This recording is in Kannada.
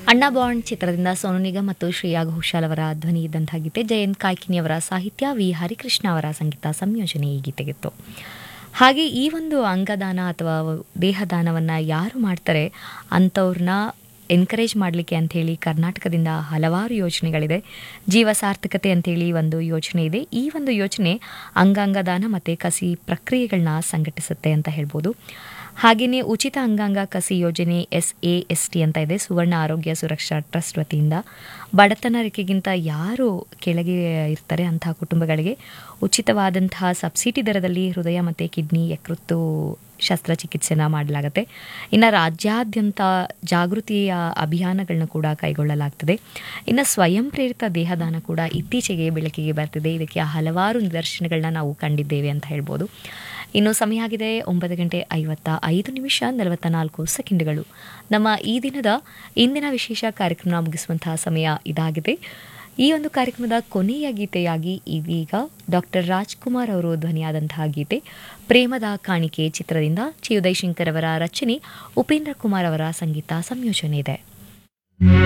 ಅಣ್ಣಾ ಬಾಂಡ್ ಚಿತ್ರದಿಂದ ಸೋನು ನಿಗಮ್ ಮತ್ತು ಶ್ರೇಯಾ ಘೋಷಾಲ್ ಅವರ ಧ್ವನಿ ಇದ್ದಂತಹ ಗೀತೆ ಜಯಂತ್ ಕಾಯ್ಕಿನಿಯವರ ಸಾಹಿತ್ಯ ವಿ ಹರಿಕೃಷ್ಣ ಅವರ ಸಂಗೀತ ಸಂಯೋಜನೆ ಈ ಗೀತೆಗಿತ್ತು ಹಾಗೆ ಈ ಒಂದು ಅಂಗದಾನ ಅಥವಾ ದೇಹದಾನವನ್ನು ಯಾರು ಮಾಡ್ತಾರೆ ಅಂಥವ್ರನ್ನ ಎನ್ಕರೇಜ್ ಮಾಡಲಿಕ್ಕೆ ಅಂಥೇಳಿ ಕರ್ನಾಟಕದಿಂದ ಹಲವಾರು ಯೋಜನೆಗಳಿದೆ ಜೀವ ಸಾರ್ಥಕತೆ ಅಂಥೇಳಿ ಒಂದು ಯೋಜನೆ ಇದೆ ಈ ಒಂದು ಯೋಜನೆ ಅಂಗಾಂಗ ದಾನ ಮತ್ತು ಕಸಿ ಪ್ರಕ್ರಿಯೆಗಳನ್ನ ಸಂಘಟಿಸುತ್ತೆ ಅಂತ ಹೇಳ್ಬೋದು ಹಾಗೆಯೇ ಉಚಿತ ಅಂಗಾಂಗ ಕಸಿ ಯೋಜನೆ ಎಸ್ ಎ ಎಸ್ ಟಿ ಅಂತ ಇದೆ ಸುವರ್ಣ ಆರೋಗ್ಯ ಸುರಕ್ಷಾ ಟ್ರಸ್ಟ್ ವತಿಯಿಂದ ಬಡತನ ರೇಖೆಗಿಂತ ಯಾರು ಕೆಳಗೆ ಇರ್ತಾರೆ ಅಂತಹ ಕುಟುಂಬಗಳಿಗೆ ಉಚಿತವಾದಂತಹ ಸಬ್ಸಿಡಿ ದರದಲ್ಲಿ ಹೃದಯ ಮತ್ತು ಕಿಡ್ನಿ ಯಕೃತ್ತು ಶಸ್ತ್ರಚಿಕಿತ್ಸೆನ ಮಾಡಲಾಗುತ್ತೆ ಇನ್ನು ರಾಜ್ಯಾದ್ಯಂತ ಜಾಗೃತಿಯ ಅಭಿಯಾನಗಳನ್ನ ಕೂಡ ಕೈಗೊಳ್ಳಲಾಗ್ತದೆ ಇನ್ನು ಸ್ವಯಂ ಪ್ರೇರಿತ ದೇಹದಾನ ಕೂಡ ಇತ್ತೀಚೆಗೆ ಬೆಳಕಿಗೆ ಬರ್ತಿದೆ ಇದಕ್ಕೆ ಹಲವಾರು ನಿದರ್ಶನಗಳನ್ನ ನಾವು ಕಂಡಿದ್ದೇವೆ ಅಂತ ಹೇಳ್ಬೋದು ಇನ್ನು ಸಮಯ ಆಗಿದೆ ಒಂಬತ್ತು ಗಂಟೆ ಐವತ್ತ ಐದು ನಿಮಿಷ ನಲವತ್ತ ನಾಲ್ಕು ಸೆಕೆಂಡ್ಗಳು ನಮ್ಮ ಈ ದಿನದ ಇಂದಿನ ವಿಶೇಷ ಕಾರ್ಯಕ್ರಮ ಮುಗಿಸುವಂತಹ ಸಮಯ ಇದಾಗಿದೆ ಈ ಒಂದು ಕಾರ್ಯಕ್ರಮದ ಕೊನೆಯ ಗೀತೆಯಾಗಿ ಇದೀಗ ಡಾಕ್ಟರ್ ರಾಜ್ಕುಮಾರ್ ಅವರು ಧ್ವನಿಯಾದಂತಹ ಗೀತೆ ಪ್ರೇಮದ ಕಾಣಿಕೆ ಚಿತ್ರದಿಂದ ಚಿ ಉದಯಶಂಕರ್ ಅವರ ರಚನೆ ಉಪೇಂದ್ರ ಕುಮಾರ್ ಅವರ ಸಂಗೀತ ಸಂಯೋಜನೆ ಇದೆ